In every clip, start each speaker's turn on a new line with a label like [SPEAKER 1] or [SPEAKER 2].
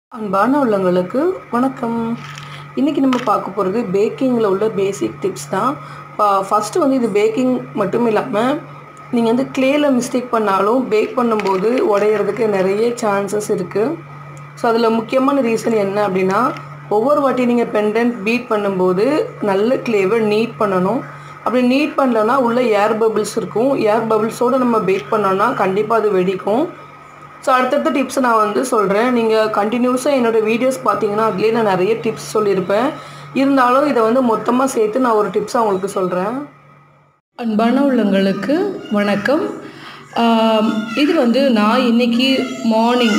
[SPEAKER 1] அன்பான உள்ளங்களுக்கு வணக்கம் இன்றைக்கி நம்ம பார்க்க போகிறது பேக்கிங்கில் உள்ள பேசிக் டிப்ஸ் தான் ஃபஸ்ட்டு வந்து இது பேக்கிங் மட்டும் இல்லாமல் நீங்கள் வந்து க்ளேயில் மிஸ்டேக் பண்ணாலும் பேக் பண்ணும்போது உடையிறதுக்கு நிறைய சான்சஸ் இருக்குது ஸோ அதில் முக்கியமான ரீசன் என்ன அப்படின்னா ஒவ்வொரு வாட்டி நீங்கள் பெண்டன்ட் பீட் பண்ணும்போது நல்ல க்ளேவை நீட் பண்ணணும் அப்படி நீட் பண்ணலன்னா உள்ள ஏர் பபிள்ஸ் இருக்கும் ஏர் பபிள்ஸோடு நம்ம பேக் பண்ணோன்னா கண்டிப்பாக அது வெடிக்கும் ஸோ அடுத்தடுத்த டிப்ஸ் நான் வந்து சொல்கிறேன் நீங்கள் கண்டினியூஸாக என்னோடய வீடியோஸ் பார்த்தீங்கன்னா அதுலேயே நான் நிறைய டிப்ஸ் சொல்லியிருப்பேன் இருந்தாலும் இதை வந்து மொத்தமாக சேர்த்து நான் ஒரு டிப்ஸாக உங்களுக்கு சொல்கிறேன்
[SPEAKER 2] அன்பான உள்ளங்களுக்கு வணக்கம் ஆம், இது வந்து நான் இன்னைக்கு மார்னிங்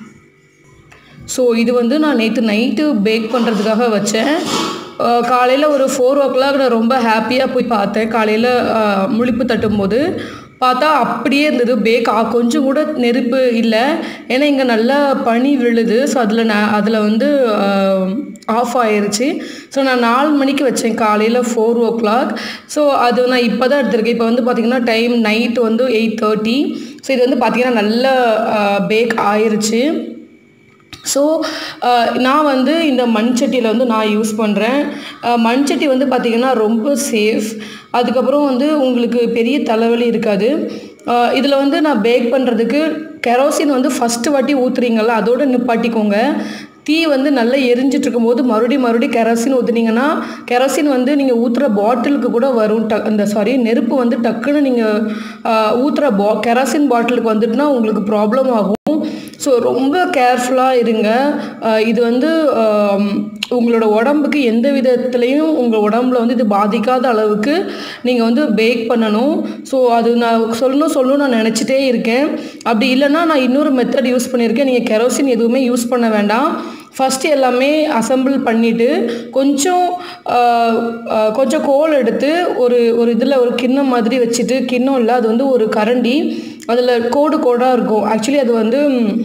[SPEAKER 2] ஸோ இது வந்து நான் நேற்று நைட்டு பேக் பண்ணுறதுக்காக வச்சேன் காலையில் ஒரு ஃபோர் ஓ கிளாக் நான் ரொம்ப ஹாப்பியாக போய் பார்த்தேன் காலையில் முழிப்பு தட்டும்போது பார்த்தா அப்படியே இருந்தது பேக் ஆ கொஞ்சம் கூட நெருப்பு இல்லை ஏன்னா இங்கே நல்லா பனி விழுது ஸோ அதில் நான் அதில் வந்து ஆஃப் ஆயிருச்சு ஸோ நான் நாலு மணிக்கு வச்சேன் காலையில் ஃபோர் ஓ கிளாக் ஸோ அது நான் இப்போ தான் எடுத்திருக்கேன் இப்போ வந்து பார்த்திங்கன்னா டைம் நைட் வந்து எயிட் தேர்ட்டி ஸோ இது வந்து பார்த்திங்கன்னா நல்ல பேக் ஆயிருச்சு ஸோ நான் வந்து இந்த மண் சட்டியில் வந்து நான் யூஸ் பண்ணுறேன் மண் சட்டி வந்து பார்த்திங்கன்னா ரொம்ப சேஃப் அதுக்கப்புறம் வந்து உங்களுக்கு பெரிய தலைவலி இருக்காது இதில் வந்து நான் பேக் பண்ணுறதுக்கு கெரோசின் வந்து ஃபஸ்ட்டு வாட்டி ஊற்றுறீங்கள்ல அதோடு நிப்பாட்டிக்கோங்க தீ வந்து நல்லா எரிஞ்சிட்டு இருக்கும்போது மறுபடியும் மறுபடியும் கெரோசின் ஊற்றுனீங்கன்னா கெரோசின் வந்து நீங்கள் ஊற்றுற பாட்டிலுக்கு கூட வரும் ட அந்த சாரி நெருப்பு வந்து டக்குன்னு நீங்கள் ஊற்றுற பா கெரோசின் பாட்டிலுக்கு வந்துட்டுனா உங்களுக்கு ப்ராப்ளம் ஆகும் ஸோ ரொம்ப கேர்ஃபுல்லாக இருங்க அஹ் இது வந்து ஆம், உங்களோட உடம்புக்கு எந்த விதத்துலேயும் உங்கள் உடம்புல வந்து இது பாதிக்காத அளவுக்கு நீங்கள் வந்து பேக் பண்ணணும் ஸோ அது நான் சொல்லணும் சொல்லணும் நான் நினச்சிட்டே இருக்கேன் அப்படி இல்லைன்னா நான் இன்னொரு மெத்தட் யூஸ் பண்ணியிருக்கேன் நீங்கள் கெரோசின் எதுவுமே யூஸ் பண்ண வேண்டாம் ஃபஸ்ட்டு எல்லாமே அசெம்பிள் பண்ணிவிட்டு கொஞ்சம் ஆஹ், ஆஹ், கொஞ்சம் கோல் எடுத்து ஒரு ஒரு இதில் ஒரு கிண்ணம் மாதிரி வச்சுட்டு கிண்ணம் இல்லை அது வந்து ஒரு கரண்டி அதில் கோடு கோடாக இருக்கும் ஆக்சுவலி அது வந்து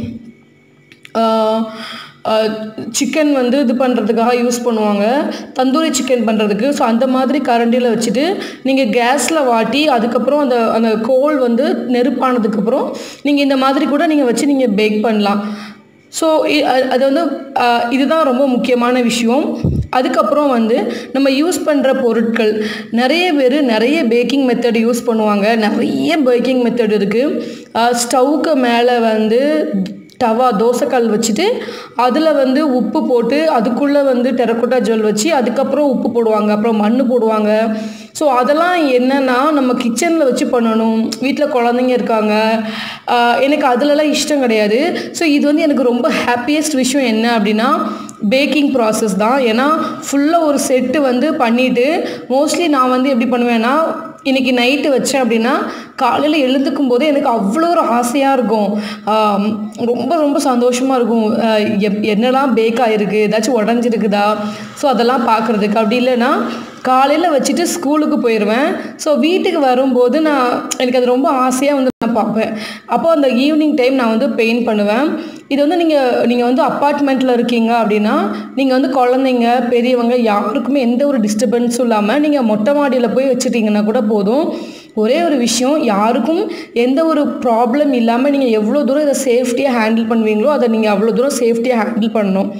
[SPEAKER 2] சிக்கன் வந்து இது பண்ணுறதுக்காக யூஸ் பண்ணுவாங்க தந்தூரி சிக்கன் பண்ணுறதுக்கு ஸோ அந்த மாதிரி கரண்டியில் வச்சுட்டு நீங்கள் கேஸில் வாட்டி அதுக்கப்புறம் அந்த அந்த கோல் வந்து நெருப்பானதுக்கப்புறம் நீங்கள் இந்த மாதிரி கூட நீங்கள் வச்சு நீங்கள் பேக் பண்ணலாம் ஸோ அது வந்து அஹ், இதுதான் ரொம்ப முக்கியமான விஷயம் அதுக்கப்புறம் வந்து நம்ம யூஸ் பண்ணுற பொருட்கள் நிறைய பேர் நிறைய பேக்கிங் மெத்தட் யூஸ் பண்ணுவாங்க நிறைய பேக்கிங் மெத்தட் இருக்குது ஸ்டவ்வுக்கு மேலே வந்து டவா தோசைக்கல் வச்சுட்டு அதில் வந்து உப்பு போட்டு அதுக்குள்ளே வந்து டெரக்கோட்டா ஜுவல் வச்சு அதுக்கப்புறம் உப்பு போடுவாங்க அப்புறம் மண் போடுவாங்க ஸோ அதெல்லாம் என்னென்னா நம்ம கிச்சனில் வச்சு பண்ணணும் வீட்டில் குழந்தைங்க இருக்காங்க ஆஹ் எனக்கு அதுலலாம் இஷ்டம் கிடையாது ஸோ இது வந்து எனக்கு ரொம்ப ஹாப்பியஸ்ட் விஷயம் என்ன அப்படின்னா பேக்கிங் ப்ராசஸ் தான் ஏன்னா ஃபுல்லாக ஒரு செட்டு வந்து பண்ணிவிட்டு மோஸ்ட்லி நான் வந்து எப்படி பண்ணுவேன்னா இன்றைக்கி நைட்டு வச்சேன் அப்படின்னா காலையில் எழுந்துக்கும் போதே எனக்கு அவ்வளோ ஒரு ஆசையாக இருக்கும் ஆம், ரொம்ப ரொம்ப சந்தோஷமாக இருக்கும் ஆஹ் எப்- என்னெல்லாம் பேக் ஆகிருக்கு ஏதாச்சும் உடஞ்சிருக்குதா ஸோ அதெல்லாம் பார்க்குறதுக்கு அப்படி இல்லைன்னா காலையில் வச்சுட்டு ஸ்கூலுக்கு போயிடுவேன் ஸோ வீட்டுக்கு வரும்போது நான் எனக்கு அது ரொம்ப ஆசையாக வந்து நான் பார்ப்பேன் அப்போ அந்த ஈவினிங் டைம் நான் வந்து பெயிண்ட் பண்ணுவேன் இது வந்து நீங்கள் நீங்கள் வந்து அப்பார்ட்மெண்ட்டில் இருக்கீங்க அப்படின்னா நீங்கள் வந்து குழந்தைங்க பெரியவங்க யாருக்குமே எந்த ஒரு டிஸ்டர்பன்ஸும் இல்லாமல் நீங்கள் மொட்டை மாடியில் போய் வச்சுட்டீங்கன்னா கூட போதும் ஒரே ஒரு விஷயம் யாருக்கும் எந்த ஒரு ப்ராப்ளம் இல்லாமல் நீங்கள் எவ்வளோ தூரம் இதை சேஃப்டியாக ஹேண்டில் பண்ணுவீங்களோ அதை நீங்கள் அவ்வளோ தூரம் சேஃப்டியாக ஹேண்டில் பண்ணணும்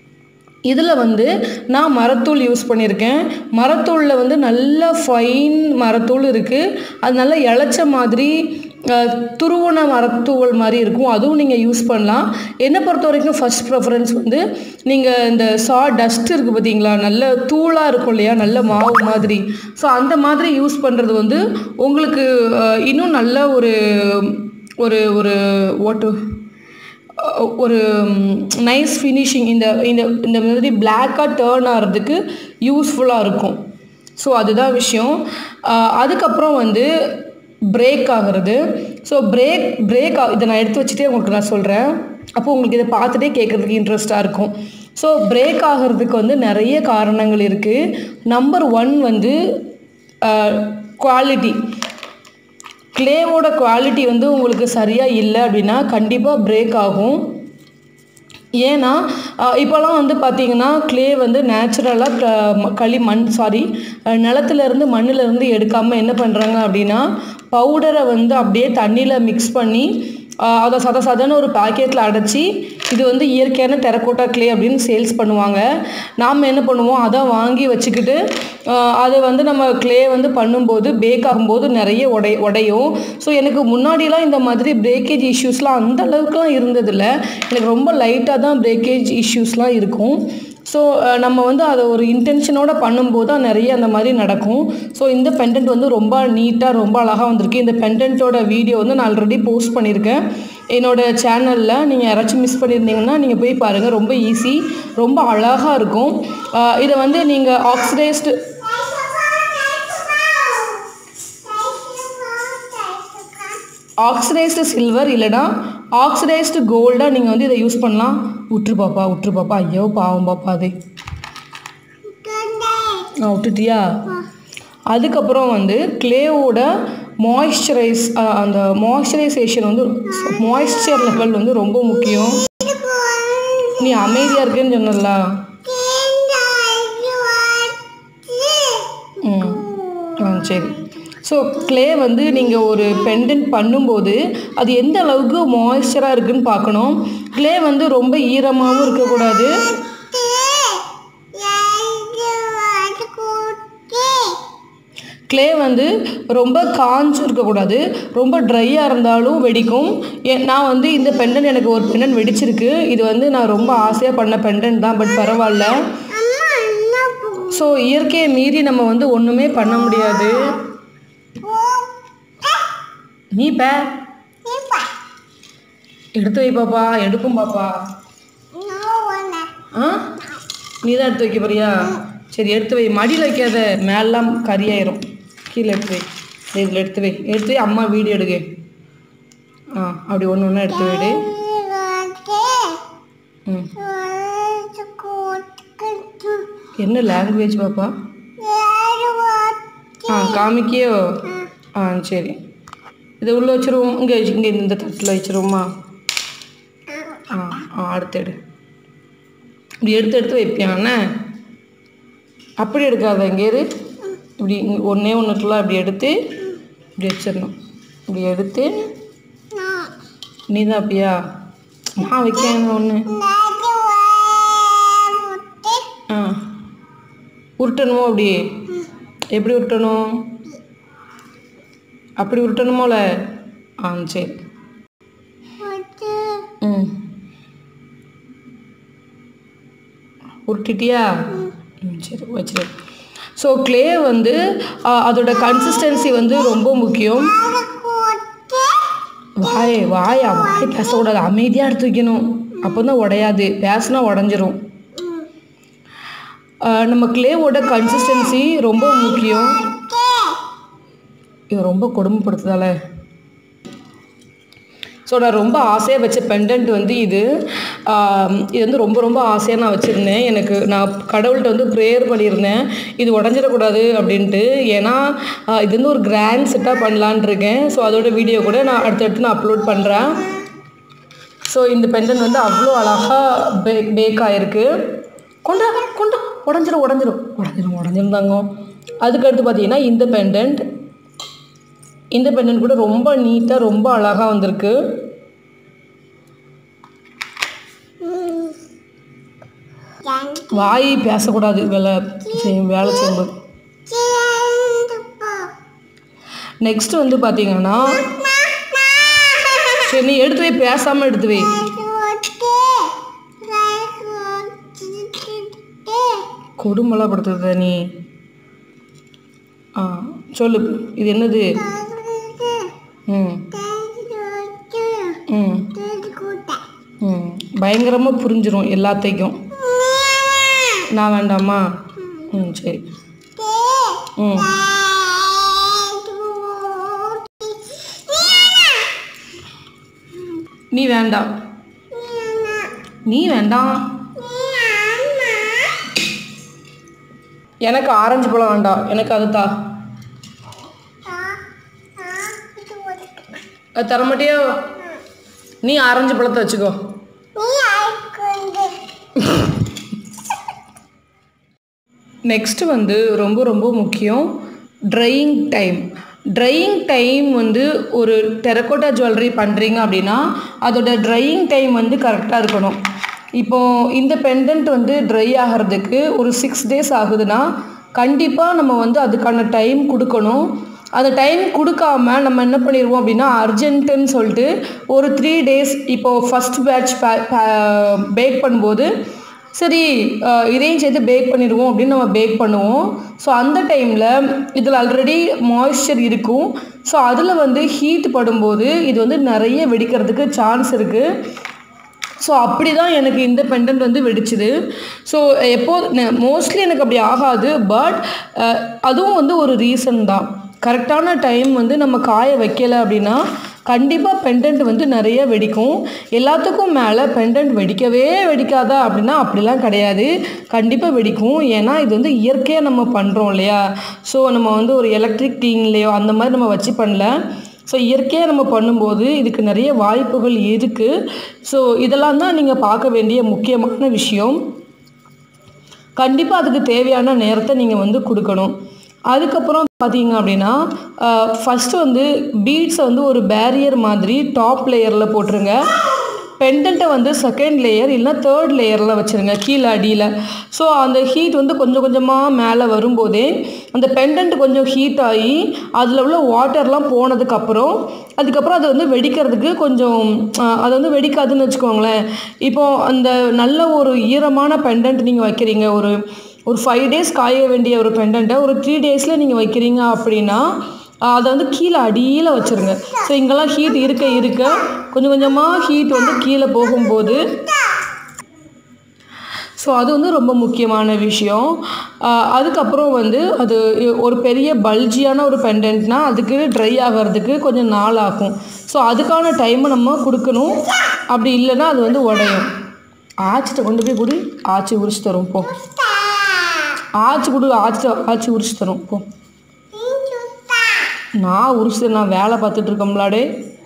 [SPEAKER 2] இதில் வந்து நான் மரத்தூள் யூஸ் பண்ணியிருக்கேன் மரத்தூளில் வந்து நல்ல ஃபைன் மரத்தூள் இருக்குது அது நல்ல இளைச்ச மாதிரி அஹ், துருவன மரத்தூள் மாதிரி இருக்கும் அதுவும் நீங்கள் யூஸ் பண்ணலாம் என்னை பொறுத்த வரைக்கும் ஃபர்ஸ்ட் ப்ரிஃபரன்ஸ் வந்து நீங்கள் இந்த சா டஸ்ட் இருக்குது பார்த்தீங்களா நல்ல தூளாக இருக்கும் இல்லையா நல்ல மாவு மாதிரி ஸோ அந்த மாதிரி யூஸ் பண்ணுறது வந்து உங்களுக்கு அஹ், இன்னும் நல்ல ஒரு ஒரு ஒரு ஓட்டு அஹ் ஒரு நைஸ் ஃபினிஷிங் இந்த இந்த இந்த மாதிரி பிளாக்காக டேர்ன் ஆகிறதுக்கு யூஸ்ஃபுல்லாக இருக்கும் ஸோ அதுதான் விஷயம் அஹ் அதுக்கப்புறம் வந்து பிரேக் ஆகிறது ஸோ பிரேக் பிரேக் இதை நான் எடுத்து வச்சுட்டே உங்களுக்கு நான் சொல்கிறேன் அப்போ உங்களுக்கு இதை பார்த்துட்டே கேட்குறதுக்கு இன்ட்ரெஸ்ட்டாக இருக்கும் ஸோ பிரேக் ஆகிறதுக்கு வந்து நிறைய காரணங்கள் இருக்குது நம்பர் ஒன் வந்து குவாலிட்டி க்ளேவோட குவாலிட்டி வந்து உங்களுக்கு சரியாக இல்லை அப்படின்னா கண்டிப்பாக பிரேக் ஆகும் ஏன்னா அஹ், இப்போலாம் வந்து பார்த்தீங்கன்னா க்ளே வந்து நேச்சுரலாக களி மண் சாரி நிலத்துலேருந்து மண்ணிலேருந்து எடுக்காமல் என்ன பண்ணுறாங்க அப்படின்னா பவுடரை வந்து அப்படியே தண்ணியில் மிக்ஸ் பண்ணி ஆஹ் அதை சத சதன்னு ஒரு பாக்கெட்டில் அடைச்சி இது வந்து இயற்கையான டெரக்கோட்டா க்ளே அப்படின்னு சேல்ஸ் பண்ணுவாங்க நாம் என்ன பண்ணுவோம் அதை வாங்கி வச்சுக்கிட்டு ஆஹ் அதை வந்து நம்ம க்ளே வந்து பண்ணும்போது பேக் ஆகும்போது நிறைய உடை உடையும் ஸோ எனக்கு முன்னாடிலாம் இந்த மாதிரி பிரேக்கேஜ் இஷ்யூஸ்லாம் அந்த அளவுக்குலாம் இருந்ததில்ல எனக்கு ரொம்ப லைட்டாக தான் பிரேக்கேஜ் இஷ்யூஸ்லாம் இருக்கும் ஸோ நம்ம வந்து அதை ஒரு இன்டென்ஷனோட பண்ணும்போது தான் நிறைய அந்த மாதிரி நடக்கும் ஸோ இந்த பெண்டன்ட் வந்து ரொம்ப நீட்டாக ரொம்ப அழகாக வந்திருக்கு இந்த பெண்டன்ட்டோட வீடியோ வந்து நான் ஆல்ரெடி போஸ்ட் பண்ணியிருக்கேன் என்னோட சேனலில் நீங்கள் யாராச்சும் மிஸ் பண்ணியிருந்தீங்கன்னா நீங்கள் போய் பாருங்கள் ரொம்ப ஈஸி ரொம்ப அழகாக இருக்கும் ஆஹ் இதை வந்து நீங்கள் ஆக்சிடைஸ்டு ஆக்சிடைஸ்டு சில்வர் இல்லைனா ஆக்சிடைஸ்டு கோல்டாக நீங்கள் வந்து இதை யூஸ் பண்ணலாம் விட்டுரு பாப்பா விட்டுரு பாப்பா ஐயோ பாவம் பாப்பா அது ஆ விட்டுட்டியா அதுக்கப்புறம் வந்து கிளேவோட மாய்ஸ்சரைஸ் அந்த மாய்ஸ்சரைசேஷன் வந்து மாய்ஸ்சர் லெவல் வந்து ரொம்ப முக்கியம் நீ அமைதியாக இருக்கேன்னு சொன்னல ம் ஆ சரி ஸோ க்ளே வந்து நீங்கள் ஒரு பெண்டன்ட் பண்ணும்போது அது எந்த அளவுக்கு மாய்ஸ்சராக இருக்குன்னு பார்க்கணும் க்ளே வந்து ரொம்ப ஈரமாகவும் இருக்கக்கூடாது க்ளே வந்து ரொம்ப காஞ்சும் இருக்கக்கூடாது ரொம்ப ட்ரையாக இருந்தாலும் வெடிக்கும் ஏ- நான் வந்து இந்த பெண்டன் எனக்கு ஒரு பெண்டன் வெடிச்சிருக்கு இது வந்து நான் ரொம்ப ஆசையாக பண்ண பெண்டன் தான் பட் பரவாயில்ல ஸோ இயற்கையை மீறி நம்ம வந்து ஒன்றுமே பண்ண முடியாது நீ பே எடுத்து வை பாப்பா எடுக்கும் பாப்பா ஆ நீ தான் எடுத்து வைக்க போறியா சரி எடுத்து வை மடியில் வைக்காத மேலாம் கறியாயிரும் கீழே எடுத்து வை இதில் எடுத்து வை எடுத்து வை அம்மா வீடியோ எடுக்க ஆ அப்படி ஒன்று ஒன்றா எடுத்து விடு ம் என்ன லாங்குவேஜ் பாப்பா ஆ காமிக்கியோ ஆ சரி இதை உள்ளே வச்சிருவோம் இங்கே இங்கே இந்த தட்டில் வச்சிருவோமா ஆ ஆ அடுத்து எடு இப்படி எடுத்து எடுத்து வைப்பியாண்ணே அப்படி எடுக்காத இங்கே இரு இப்படி இங்க ஒன்றே ஒன்றுக்குள்ள அப்படி எடுத்து இப்படி வச்சிடணும் இப்படி எடுத்து நீ தான் அப்படியா நான் வைக்கணும் ஒன்று ஆ உருட்டணுமோ அப்படி எப்படி உருட்டணும் அப்படி உருட்டணுமோல ஆ சரி ம் உருட்டிட்டியா ம் சரி வச்சிரு ஸோ க்ளே வந்து ஆ, அதோட கன்சிஸ்டன்சி வந்து ரொம்ப முக்கியம் வாய் வாயா வாய் பேசக்கூடாது அமைதியாக எடுத்து வைக்கணும் அப்போ தான் உடையாது பேசினா உடஞ்சிரும் ஆ, நம்ம க்ளேவோட கன்சிஸ்டன்சி ரொம்ப முக்கியம் இது ரொம்ப கொடுமைப்படுத்துதால ஸோ நான் ரொம்ப ஆசையாக வச்ச பெண்டன்ட் வந்து இது ஆம், இது வந்து ரொம்ப ரொம்ப ஆசையாக நான் வச்சுருந்தேன் எனக்கு நான் கடவுள்கிட்ட வந்து ப்ரேயர் பண்ணியிருந்தேன் இது உடஞ்சிடக்கூடாது அப்படின்ட்டு ஏன்னா ஆ, இது வந்து ஒரு கிராண்ட் செட்டாக பண்ணலான் இருக்கேன் ஸோ அதோட வீடியோ கூட நான் அடுத்தடுத்து நான் அப்லோட் பண்ணுறேன் ஸோ இந்த பெண்டன் வந்து அவ்வளோ அழகாக பேக் பேக் ஆகிருக்கு கொண்டா கொண்டா உடஞ்சிரும் உடஞ்சிரும் உடஞ்சிரும் உடஞ்சிருந்தாங்க அதுக்கடுத்து பார்த்தீங்கன்னா இந்த பெண்டன்ட் இந்த பெண்டன்ட் கூட ரொம்ப நீட்டாக ரொம்ப அழகாக வந்திருக்கு வாய் பேசக்கூடாது வேலை செய்யும் வேலை செய்யும்போது நெக்ஸ்ட் வந்து பார்த்தீங்கன்னா சரி நீ எடுத்து வை பேசாமல் எடுத்து வை கொடுமெல்லாம் படுத்துறத நீ ஆ சொல்லு இது என்னது ம் ம் ம் பயங்கரமாக புரிஞ்சிரும் எல்லாத்தையும் நான் வேண்டாமா ம் சரி ம் நீ வேண்டாம் நீ வேண்டாம் எனக்கு ஆரஞ்சு பழம் வேண்டாம் எனக்கு அது தா அது தர மாட்டியா நீ ஆரஞ்சு பழத்தை வச்சுக்கோ நெக்ஸ்ட் வந்து ரொம்ப ரொம்ப முக்கியம் ட்ரையிங் டைம் ட்ரையிங் டைம் வந்து ஒரு டெரக்கோட்டா ஜுவல்லரி பண்ணுறீங்க அப்படின்னா அதோட ட்ரையிங் டைம் வந்து கரெக்டாக இருக்கணும் இப்போது இந்த பெண்டன்ட் வந்து ட்ரை ஆகிறதுக்கு ஒரு சிக்ஸ் டேஸ் ஆகுதுன்னா கண்டிப்பாக நம்ம வந்து அதுக்கான டைம் கொடுக்கணும் அந்த டைம் கொடுக்காம நம்ம என்ன பண்ணிடுவோம் அப்படின்னா அர்ஜென்ட்டுன்னு சொல்லிட்டு ஒரு த்ரீ டேஸ் இப்போது ஃபஸ்ட் பேட்ச் பேக் பண்ணும்போது சரி அஹ், இதையும் சேர்த்து பேக் பண்ணிடுவோம் அப்படின்னு நம்ம பேக் பண்ணுவோம் ஸோ அந்த டைமில் இதில் ஆல்ரெடி மாய்ஸ்சர் இருக்கும் ஸோ அதில் வந்து ஹீட் படும்போது இது வந்து நிறைய வெடிக்கிறதுக்கு சான்ஸ் இருக்குது ஸோ அப்படி தான் எனக்கு இந்த பெண்டன்ட் வந்து வெடிச்சுது ஸோ எப்போ மோஸ்ட்லி எனக்கு அப்படி ஆகாது பட் அதுவும் வந்து ஒரு ரீசன் தான் கரெக்டான டைம் வந்து நம்ம காய வைக்கல அப்படின்னா கண்டிப்பாக பெண்டன்ட் வந்து நிறைய வெடிக்கும் எல்லாத்துக்கும் மேலே பெண்டன்ட் வெடிக்கவே வெடிக்காதா அப்படின்னா அப்படிலாம் கிடையாது கண்டிப்பாக வெடிக்கும் ஏன்னா இது வந்து இயற்கையாக நம்ம பண்ணுறோம் இல்லையா ஸோ நம்ம வந்து ஒரு எலக்ட்ரிக் டீன்லேயோ அந்த மாதிரி நம்ம வச்சு பண்ணல ஸோ இயற்கையாக நம்ம பண்ணும்போது இதுக்கு நிறைய வாய்ப்புகள் இருக்குது ஸோ இதெல்லாம் தான் நீங்கள் பார்க்க வேண்டிய முக்கியமான விஷயம் கண்டிப்பாக அதுக்கு தேவையான நேரத்தை நீங்கள் வந்து கொடுக்கணும் அதுக்கப்புறம் பார்த்தீங்க அப்படின்னா ஃபஸ்ட்டு வந்து பீட்ஸை வந்து ஒரு பேரியர் மாதிரி டாப் லேயரில் போட்டுருங்க பெண்டண்ட்டை வந்து செகண்ட் லேயர் இல்லைனா தேர்ட் லேயரில் வச்சுருங்க கீழே அடியில் ஸோ அந்த ஹீட் வந்து கொஞ்சம் கொஞ்சமாக மேலே வரும்போதே அந்த பெண்டன்ட் கொஞ்சம் ஹீட் ஆகி அதில் உள்ள வாட்டர்லாம் போனதுக்கப்புறம் அதுக்கப்புறம் அது வந்து வெடிக்கிறதுக்கு கொஞ்சம் அஹ், அது வந்து வெடிக்காதுன்னு வச்சுக்கோங்களேன் இப்போது அந்த நல்ல ஒரு ஈரமான பெண்டன்ட் நீங்கள் வைக்கிறீங்க ஒரு ஒரு ஃபைவ் டேஸ் காய வேண்டிய ஒரு பெண்டண்ட்டை ஒரு த்ரீ டேஸில் நீங்கள் வைக்கிறீங்க அப்படின்னா ஆஹ் அதை வந்து கீழே அடியில் வச்சுருங்க ஸோ இங்கெல்லாம் ஹீட் இருக்க இருக்க கொஞ்சம் கொஞ்சமாக ஹீட் வந்து கீழே போகும்போது ஸோ அது வந்து ரொம்ப முக்கியமான விஷயம் ஆஹ் அதுக்கப்புறம் வந்து அது ஒரு பெரிய பல்ஜியான ஒரு பெண்டன்ட்னா அதுக்கு ட்ரை ஆகிறதுக்கு கொஞ்சம் நாள் ஆகும் ஸோ அதுக்கான டைமை நம்ம கொடுக்கணும் அப்படி இல்லைன்னா அது வந்து உடையும் ஆச்சிட்ட கொண்டு போய் கொடு ஆச்சி உரிச்சு தரும் போ ஆச்சி கொடு ஆச்சி ஆச்சி உரிச்சு தரும் போ நான் உரிச்சு நான் வேலை பார்த்துட்டு இருக்கோம்லாடே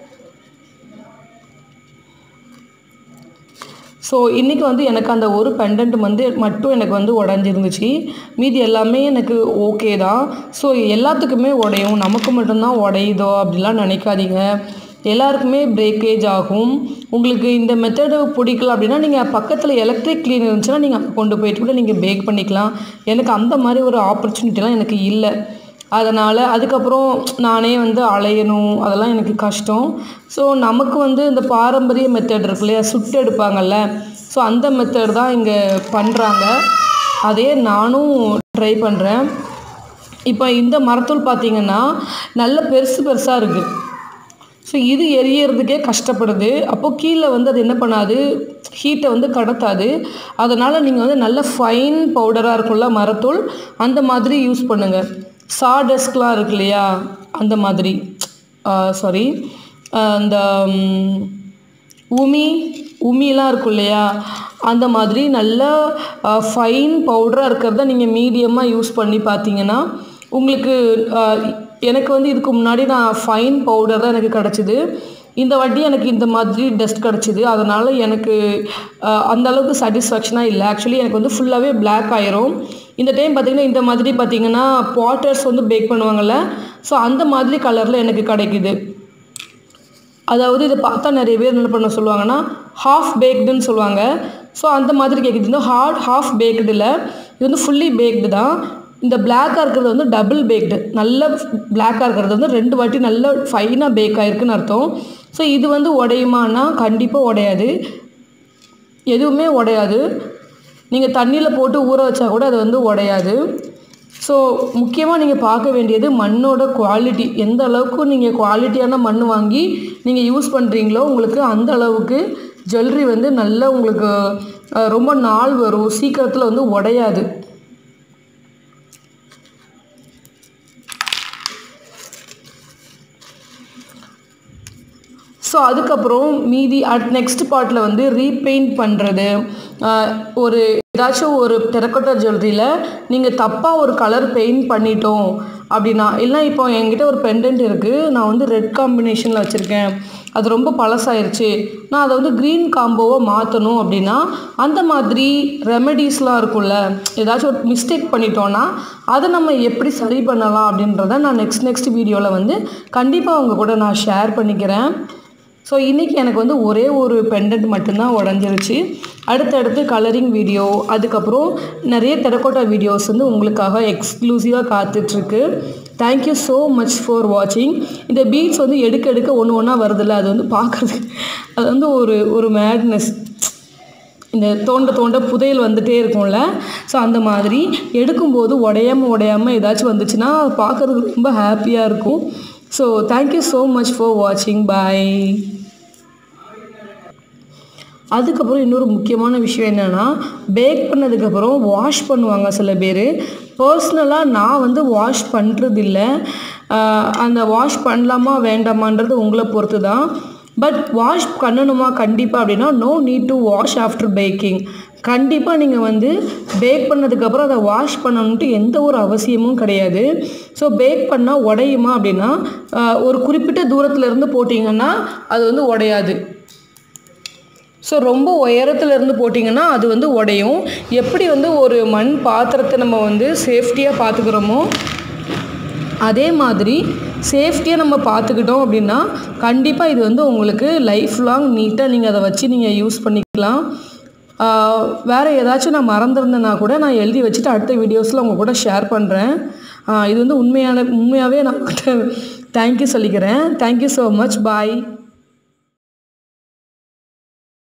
[SPEAKER 2] ஸோ இன்றைக்கி வந்து எனக்கு அந்த ஒரு பெண்டன்ட் வந்து மட்டும் எனக்கு வந்து உடஞ்சிருந்துச்சு மீதி எல்லாமே எனக்கு ஓகே தான் ஸோ எல்லாத்துக்குமே உடையும் நமக்கு மட்டும்தான் உடையுதோ அப்படிலாம் நினைக்காதீங்க எல்லாருக்குமே பிரேக்கேஜ் ஆகும் உங்களுக்கு இந்த மெத்தடு பிடிக்கல அப்படின்னா நீங்கள் பக்கத்தில் எலக்ட்ரிக் க்ளீன் இருந்துச்சுன்னா நீங்கள் அங்கே கொண்டு போயிட்டு கூட நீங்கள் பேக் பண்ணிக்கலாம் எனக்கு அந்த மாதிரி ஒரு ஆப்பர்ச்சுனிட்டிலாம் எனக்கு இல்லை அதனால் அதுக்கப்புறம் நானே வந்து அலையணும் அதெல்லாம் எனக்கு கஷ்டம் ஸோ நமக்கு வந்து இந்த பாரம்பரிய மெத்தட் இருக்கு இல்லையா சுட்டு எடுப்பாங்கல்ல ஸோ அந்த மெத்தட் தான் இங்கே பண்ணுறாங்க அதே நானும் ட்ரை பண்ணுறேன் இப்போ இந்த மரத்தூள் பார்த்தீங்கன்னா நல்ல பெருசு பெருசாக இருக்குது ஸோ இது எரியறதுக்கே கஷ்டப்படுது அப்போது கீழே வந்து அது என்ன பண்ணாது ஹீட்டை வந்து கடத்தாது அதனால் நீங்கள் வந்து நல்ல ஃபைன் பவுடராக இருக்கும்ல மரத்தூள் அந்த மாதிரி யூஸ் பண்ணுங்கள் சாடஸ்க்லாம் இருக்கு இல்லையா அந்த மாதிரி சாரி அந்த ம், உமி உமிலாம் இருக்கும் இல்லையா அந்த மாதிரி நல்ல ஃபைன் பவுடராக இருக்கிறத நீங்கள் மீடியமாக யூஸ் பண்ணி பார்த்தீங்கன்னா உங்களுக்கு அஹ், எனக்கு வந்து இதுக்கு முன்னாடி நான் ஃபைன் பவுடர் தான் எனக்கு கிடச்சிது இந்த வாட்டி எனக்கு இந்த மாதிரி டஸ்ட் கிடச்சிது அதனால் எனக்கு அஹ், அந்த அளவுக்கு சாட்டிஸ்ஃபேக்ஷனாக இல்லை ஆக்சுவலி எனக்கு வந்து ஃபுல்லாகவே Black ஆயிரும் இந்த டைம் பார்த்திங்கன்னா இந்த மாதிரி பார்த்திங்கன்னா பாட்டர்ஸ் வந்து பேக் பண்ணுவாங்கள்ல ஸோ அந்த மாதிரி கலரில் எனக்கு கிடைக்குது அதாவது இதை பார்த்தா நிறைய பேர் என்ன பண்ண சொல்லுவாங்கன்னா ஹாஃப் பேக்டுன்னு சொல்லுவாங்க ஸோ அந்த மாதிரி கேட்குது இந்த ஹார்ட் ஹாஃப் பேக்டு இல்லை இது வந்து ஃபுல்லி பேக்டு தான் இந்த பிளாக்காக இருக்கிறது வந்து டபுள் பேக்டு நல்ல பிளாக்காக இருக்கிறது வந்து ரெண்டு வாட்டி நல்ல ஃபைனாக பேக் ஆயிருக்குன்னு அர்த்தம் ஸோ இது வந்து உடையுமானா கண்டிப்பாக உடையாது எதுவுமே உடையாது நீங்கள் தண்ணியில் போட்டு ஊற வச்சா கூட அது வந்து உடையாது ஸோ முக்கியமாக நீங்கள் பார்க்க வேண்டியது மண்ணோட குவாலிட்டி எந்த அளவுக்கு நீங்கள் குவாலிட்டியான மண் வாங்கி நீங்கள் யூஸ் பண்ணுறீங்களோ உங்களுக்கு அந்த அளவுக்கு ஜுவல்லரி வந்து நல்ல உங்களுக்கு அஹ், ரொம்ப நாள் வரும் சீக்கிரத்தில் வந்து உடையாது ஸோ அதுக்கப்புறம் மீதி அட் நெக்ஸ்ட் பார்ட்டில் வந்து ரீபெயிண்ட் பண்ணுறது ஒரு ஏதாச்சும் ஒரு டெரக்கோட்டா ஜுவல்லரியில் நீங்கள் தப்பாக ஒரு கலர் பெயிண்ட் பண்ணிட்டோம் அப்படின்னா இல்லை இப்போ என்கிட்ட ஒரு பெண்டன்ட் இருக்குது நான் வந்து ரெட் காம்பினேஷனில் வச்சுருக்கேன் அது ரொம்ப பழசாயிருச்சு நான் அதை வந்து க்ரீன் காம்போவாக மாற்றணும் அப்படின்னா அந்த மாதிரி ரெமெடிஸ்லாம் இருக்கும்ல ஏதாச்சும் ஒரு மிஸ்டேக் பண்ணிட்டோன்னா அதை நம்ம எப்படி சரி பண்ணலாம் அப்படின்றத நான் நெக்ஸ்ட் நெக்ஸ்ட் வீடியோவில் வந்து கண்டிப்பாக அவங்க கூட நான் ஷேர் பண்ணிக்கிறேன் ஸோ இன்றைக்கி எனக்கு வந்து ஒரே ஒரு பெண்டன்ட் மட்டும்தான் உடஞ்சிருச்சு அடுத்தடுத்து கலரிங் வீடியோ அதுக்கப்புறம் நிறைய டெரக்கோட்டா வீடியோஸ் வந்து உங்களுக்காக எக்ஸ்க்ளூசிவாக காத்துட்ருக்கு தேங்க்யூ ஸோ மச் ஃபார் வாட்சிங் இந்த பீட்ஸ் வந்து எடுக்க எடுக்க ஒன்று ஒன்றா வருதில்ல அது வந்து பார்க்குறது அது வந்து ஒரு ஒரு மேட்னஸ் இந்த தோண்ட தோண்ட புதையல் வந்துட்டே இருக்கும்ல ஸோ அந்த மாதிரி எடுக்கும்போது உடையாம உடையாம ஏதாச்சும் வந்துச்சுன்னா பார்க்குறதுக்கு ரொம்ப ஹாப்பியாக இருக்கும் so thank you so much for வாட்சிங் பாய் அதுக்கப்புறம் இன்னொரு முக்கியமான விஷயம் என்னென்னா பேக் பண்ணதுக்கப்புறம் வாஷ் பண்ணுவாங்க சில பேர் பர்சனலாக நான் வந்து வாஷ் பண்ணுறதில்ல அந்த வாஷ் பண்ணலாமா வேண்டாமான்றது உங்களை பொறுத்து தான் பட் வாஷ் பண்ணணுமா கண்டிப்பாக அப்படின்னா no need to wash after packing கண்டிப்பாக நீங்கள் வந்து பேக் பண்ணதுக்கப்புறம் அதை வாஷ் பண்ணணுன்ட்டு எந்த ஒரு அவசியமும் கிடையாது ஸோ பேக் பண்ணால் உடையுமா அப்படின்னா ஒரு குறிப்பிட்ட தூரத்தில் இருந்து போட்டிங்கன்னா அது வந்து உடையாது ஸோ ரொம்ப உயரத்துல இருந்து போட்டிங்கன்னா அது வந்து உடையும் எப்படி வந்து ஒரு மண் பாத்திரத்தை நம்ம வந்து சேஃப்டியாக பார்த்துக்கிறோமோ அதே மாதிரி சேஃப்டியாக நம்ம பார்த்துக்கிட்டோம் அப்படின்னா கண்டிப்பாக இது வந்து உங்களுக்கு லைஃப் லாங் நீட்டாக நீங்கள் அதை வச்சு நீங்கள் யூஸ் பண்ணிக்கலாம் வேறு ஏதாச்சும் நான் மறந்துருந்தேன்னா கூட நான் எழுதி வச்சுட்டு அடுத்த வீடியோஸில் உங்கள் கூட ஷேர் பண்ணுறேன் இது வந்து உண்மையான உண்மையாகவே நான் உங்கள்கிட்ட தேங்க்யூ சொல்லிக்கிறேன் தேங்க்யூ ஸோ மச் பாய்